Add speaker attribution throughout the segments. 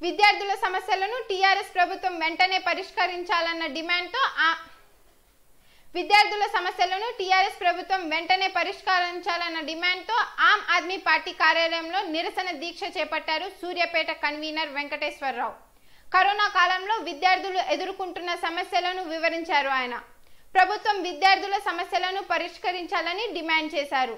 Speaker 1: విద్యార్థుల సమస్యలను టీఆర్ఎస్ ప్రభుత్వం వెంటనే పరిష్కరించాలన్న డిమాండ్తో ఆ విద్యార్థుల సమస్యలను టీఆర్ఎస్ ప్రభుత్వం వెంటనే పరిష్కరించాలన్న డిమాండ్తో ఆమ్ ఆద్మీ పార్టీ కార్యాలయంలో నిరసన దీక్ష చేపట్టారు సూర్యాపేట కన్వీనర్ వెంకటేశ్వరరావు కరోనా కాలంలో విద్యార్థులు ఎదుర్కొంటున్న సమస్యలను వివరించారు ఆయన ప్రభుత్వం విద్యార్థుల సమస్యలను పరిష్కరించాలని డిమాండ్ చేశారు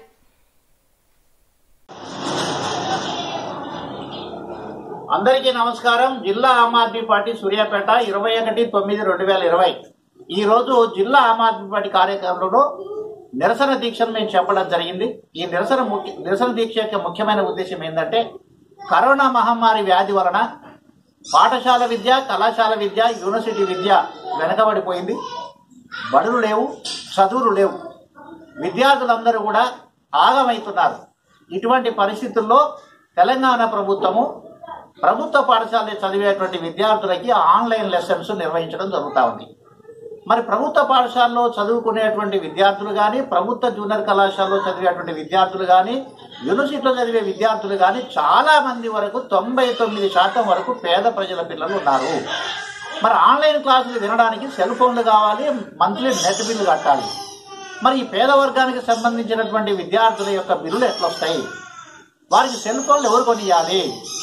Speaker 2: అందరికీ నమస్కారం జిల్లా ఆమ్ ఆద్మీ పార్టీ సూర్యాపేట ఇరవై ఒకటి తొమ్మిది రెండు వేల ఇరవై ఈ రోజు జిల్లా ఆమ్ ఆద్మీ పార్టీ కార్యక్రమంలో నిరసన దీక్షను మేము చెప్పడం జరిగింది ఈ నిరసన ముఖ్య నిరసన దీక్ష యొక్క ముఖ్యమైన ఉద్దేశం ఏంటంటే కరోనా మహమ్మారి వ్యాధి వలన పాఠశాల విద్య కళాశాల విద్య యూనివర్సిటీ విద్య వెనకబడిపోయింది బడులు లేవు చదువులు లేవు విద్యార్థులందరూ కూడా ఆగమవుతున్నారు ఇటువంటి పరిస్థితుల్లో తెలంగాణ ప్రభుత్వము ప్రభుత్వ పాఠశాలలో చదివేటువంటి విద్యార్థులకి ఆన్లైన్ లెసన్స్ నిర్వహించడం జరుగుతూ ఉంది మరి ప్రభుత్వ పాఠశాలలో చదువుకునేటువంటి విద్యార్థులు కానీ ప్రభుత్వ జూనియర్ కళాశాలలో చదివేటువంటి విద్యార్థులు కానీ యూనివర్సిటీలో చదివే విద్యార్థులు కానీ చాలా మంది వరకు తొంభై తొమ్మిది శాతం వరకు పేద ప్రజల పిల్లలు ఉన్నారు మరి ఆన్లైన్ క్లాసులు వినడానికి సెల్ ఫోన్లు కావాలి మంత్లీ నెట్ బిల్లు కట్టాలి మరి ఈ పేద వర్గానికి సంబంధించినటువంటి విద్యార్థుల యొక్క బిల్లులు ఎట్లొస్తాయి వారికి సెల్ ఫోన్లు ఎవరు కొనియాలి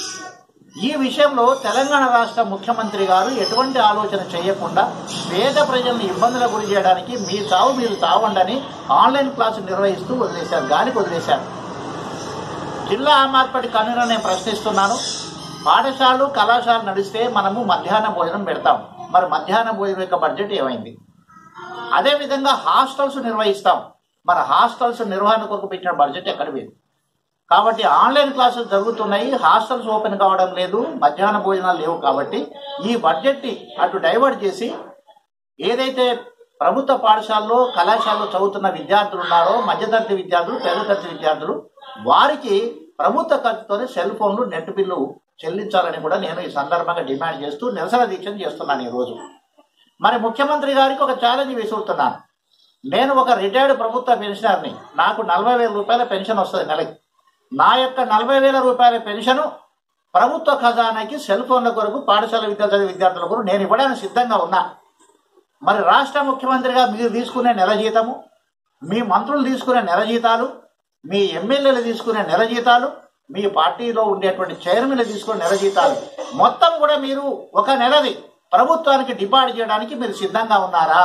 Speaker 2: ఈ విషయంలో తెలంగాణ రాష్ట్ర ముఖ్యమంత్రి గారు ఎటువంటి ఆలోచన చేయకుండా పేద ప్రజలను ఇబ్బందులకు గురి చేయడానికి మీ చావు మీరు చావండని ఆన్లైన్ క్లాసులు నిర్వహిస్తూ వదిలేశారు గాలికి వదిలేశారు జిల్లా ఆమ్ ఆద్మీ పార్టీ కన్వీనర్ నేను ప్రశ్నిస్తున్నాను పాఠశాలలు కళాశాలలు నడిస్తే మనము మధ్యాహ్న భోజనం పెడతాం మరి మధ్యాహ్న భోజనం యొక్క బడ్జెట్ ఏమైంది అదేవిధంగా హాస్టల్స్ నిర్వహిస్తాం మరి హాస్టల్స్ నిర్వహణ కొరకు పెట్టిన బడ్జెట్ ఎక్కడ పోయింది కాబట్టి ఆన్లైన్ క్లాసులు జరుగుతున్నాయి హాస్టల్స్ ఓపెన్ కావడం లేదు మధ్యాహ్న భోజనాలు లేవు కాబట్టి ఈ బడ్జెట్ని అటు డైవర్ట్ చేసి ఏదైతే ప్రభుత్వ పాఠశాలలో కళాశాలలో చదువుతున్న విద్యార్థులు ఉన్నారో మధ్యతరగతి విద్యార్థులు పేదతరగతి విద్యార్థులు వారికి ప్రభుత్వ ఖర్చుతోనే సెల్ ఫోన్లు నెట్ బిల్లు చెల్లించాలని కూడా నేను ఈ సందర్భంగా డిమాండ్ చేస్తూ నిరసన దీక్షను చేస్తున్నాను ఈరోజు మరి ముఖ్యమంత్రి గారికి ఒక ఛాలెంజ్ విసురుతున్నాను నేను ఒక రిటైర్డ్ ప్రభుత్వ పెన్షనర్ని నాకు నలభై వేల రూపాయల పెన్షన్ వస్తుంది నెలకి నా యొక్క నలభై వేల రూపాయల పెన్షను ప్రభుత్వ ఖజానాకి సెల్ ఫోన్ల కొరకు పాఠశాల విద్యార్థి విద్యార్థుల కొరకు నేను ఇవ్వడానికి సిద్ధంగా ఉన్నా మరి రాష్ట్ర ముఖ్యమంత్రిగా మీరు తీసుకునే నెల జీతము మీ మంత్రులు తీసుకునే నెల జీతాలు మీ ఎమ్మెల్యేలు తీసుకునే నెల జీతాలు మీ పార్టీలో ఉండేటువంటి చైర్మన్లు తీసుకునే నెల జీతాలు మొత్తం కూడా మీరు ఒక నెలది ప్రభుత్వానికి డిపాజిట్ చేయడానికి మీరు సిద్ధంగా ఉన్నారా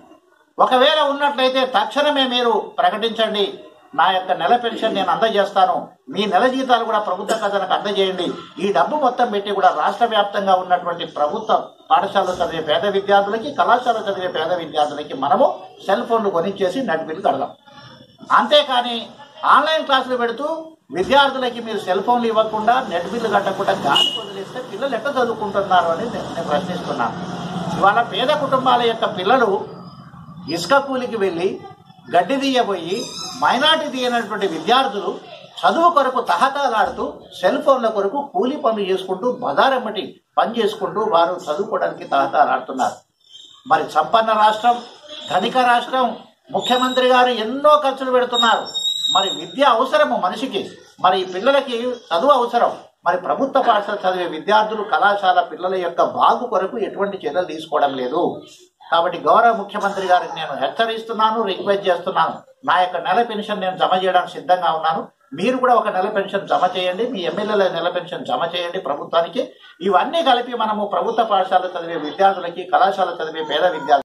Speaker 2: ఒకవేళ ఉన్నట్లయితే తక్షణమే మీరు ప్రకటించండి నా యొక్క నెల పెన్షన్ నేను అందజేస్తాను మీ నెల జీతాలు కూడా ప్రభుత్వ ఖజానాకు అందజేయండి ఈ డబ్బు మొత్తం పెట్టి కూడా రాష్ట్ర వ్యాప్తంగా ఉన్నటువంటి ప్రభుత్వ పాఠశాలలో చదివే పేద విద్యార్థులకి కళాశాలలో చదివే పేద విద్యార్థులకి మనము సెల్ ఫోన్లు కొనిచ్చేసి నెట్ బిల్లు కడదాం అంతేకాని ఆన్లైన్ క్లాసులు పెడుతూ విద్యార్థులకి మీరు సెల్ ఫోన్లు ఇవ్వకుండా నెట్ బిల్లు కట్టకుండా గాలి వదిలేస్తే పిల్లలు ఎట్లా చదువుకుంటున్నారు అని నేను నేను ప్రశ్నిస్తున్నాను ఇవాళ పేద కుటుంబాల యొక్క పిల్లలు ఇసుక కూలికి వెళ్ళి గడ్డి తీయబోయి మైనార్టీ తీయనటువంటి విద్యార్థులు చదువు కొరకు తహతలాడుతూ సెల్ ఫోన్ల కొరకు కూలి పనులు చేసుకుంటూ బజారెమ్మటి పని చేసుకుంటూ వారు చదువుకోవడానికి తహతలాడుతున్నారు మరి సంపన్న రాష్ట్రం ధనిక రాష్ట్రం ముఖ్యమంత్రి గారు ఎన్నో ఖర్చులు పెడుతున్నారు మరి విద్య అవసరము మనిషికి మరి ఈ పిల్లలకి చదువు అవసరం మరి ప్రభుత్వ పాఠశాల చదివే విద్యార్థులు కళాశాల పిల్లల యొక్క బాగు కొరకు ఎటువంటి చర్యలు తీసుకోవడం లేదు కాబట్టి గౌరవ ముఖ్యమంత్రి గారికి నేను హెచ్చరిస్తున్నాను రిక్వెస్ట్ చేస్తున్నాను నా యొక్క నెల పెన్షన్ నేను జమ చేయడానికి సిద్ధంగా ఉన్నాను మీరు కూడా ఒక నెల పెన్షన్ జమ చేయండి మీ ఎమ్మెల్యేల నెల పెన్షన్ జమ చేయండి ప్రభుత్వానికి ఇవన్నీ కలిపి మనము ప్రభుత్వ పాఠశాల చదివే విద్యార్థులకి కళాశాల చదివే పేద విద్యార్థులు